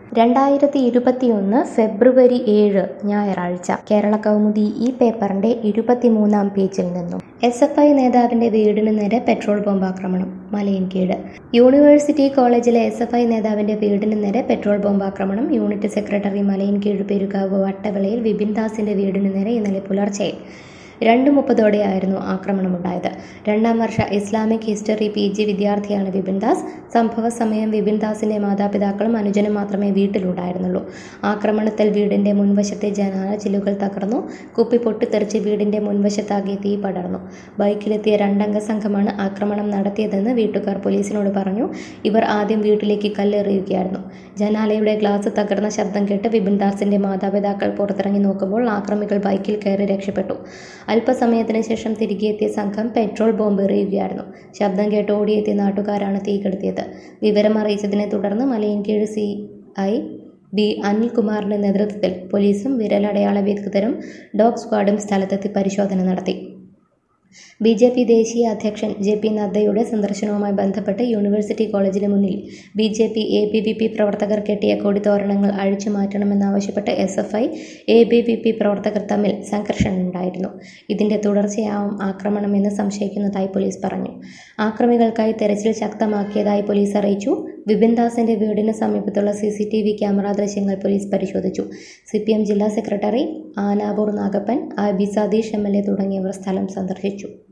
രണ്ടായിരത്തി ഇരുപത്തിയൊന്ന് ഫെബ്രുവരി ഏഴ് ഞായറാഴ്ച കേരള കൗമുദി ഈ പേപ്പറിന്റെ ഇരുപത്തിമൂന്നാം പേജിൽ നിന്നും എസ് എഫ് ഐ നേതാവിന്റെ വീടിന് നേരെ പെട്രോൾ ബോംബാക്രമണം മലയൻകീഴ് യൂണിവേഴ്സിറ്റി കോളേജിലെ എസ് എഫ് ഐ നേതാവിന്റെ വീടിന് നേരെ പെട്രോൾ ബോംബാക്രമണം യൂണിറ്റ് സെക്രട്ടറി മലയൻകീഴ് പെരുകാവ് വട്ടവിളയിൽ വിപിൻ ദാസിന്റെ വീടിന് നേരെ ഇന്നലെ പുലർച്ചെ രണ്ട് മുപ്പതോടെയായിരുന്നു ആക്രമണമുണ്ടായത് രണ്ടാം വർഷ ഇസ്ലാമിക് ഹിസ്റ്ററി പി ജി വിദ്യാർത്ഥിയാണ് വിപിൻ ദാസ് സംഭവ സമയം വിപിൻ ദാസിന്റെ മാതാപിതാക്കളും അനുജനും മാത്രമേ വീട്ടിലുണ്ടായിരുന്നുള്ളൂ ആക്രമണത്തിൽ വീടിന്റെ മുൻവശത്തെ ജനാല ചില്ലുകൾ തകർന്നു കുപ്പി പൊട്ടിത്തെറിച്ച് വീടിന്റെ മുൻവശത്താകെ തീ പടർന്നു ബൈക്കിലെത്തിയ രണ്ടംഗ സംഘമാണ് ആക്രമണം നടത്തിയതെന്ന് വീട്ടുകാർ പോലീസിനോട് പറഞ്ഞു ഇവർ ആദ്യം വീട്ടിലേക്ക് കല്ലെറിയുകയായിരുന്നു ജനാലയുടെ ഗ്ലാസ് തകർന്ന ശബ്ദം കേട്ട് വിപിൻ ദാസിന്റെ മാതാപിതാക്കൾ പുറത്തിറങ്ങി നോക്കുമ്പോൾ ആക്രമികൾ ബൈക്കിൽ കയറി രക്ഷപ്പെട്ടു അല്പസമയത്തിന് ശേഷം തിരികെ എത്തിയ സംഘം പെട്രോൾ ബോംബ് എറിയുകയായിരുന്നു ശബ്ദം കേട്ട് ഓടിയെത്തിയ നാട്ടുകാരാണ് തീ കെടുത്തിയത് വിവരം അറിയിച്ചതിനെ തുടർന്ന് മലയൻകീഴ് സി ഐ ബി അനിൽകുമാറിന്റെ നേതൃത്വത്തിൽ പോലീസും വിരലടയാള വിദഗ്ധരും ഡോഗ് സ്ക്വാഡും സ്ഥലത്തെത്തി പരിശോധന നടത്തി ബി ജെ പി ദേശീയ അധ്യക്ഷൻ ജെ പി നദ്ദയുടെ സന്ദർശനവുമായി ബന്ധപ്പെട്ട് യൂണിവേഴ്സിറ്റി കോളേജിന് മുന്നിൽ B J P A B V P പ്രവർത്തകർ കെട്ടിയ കൊടിത്തോരണങ്ങൾ അഴിച്ചു മാറ്റണമെന്നാവശ്യപ്പെട്ട് S F I A B V P പ്രവർത്തകർ തമ്മിൽ സംഘർഷമുണ്ടായിരുന്നു ഇതിന്റെ തുടർച്ചയാവും ആക്രമണമെന്ന് സംശയിക്കുന്നതായി പോലീസ് പറഞ്ഞു ആക്രമികൾക്കായി തെരച്ചിൽ ശക്തമാക്കിയതായി പോലീസ് അറിയിച്ചു വിപിൻ ദാസിന്റെ വീടിന് സമീപത്തുള്ള C C T V camera ദൃശ്യങ്ങൾ പോലീസ് പരിശോധിച്ചു സി പി എം ജില്ലാ secretary Anavoor Nagappan I B Satheesh M L A തുടങ്ങിയവർ സ്ഥലം സന്ദർശിച്ചു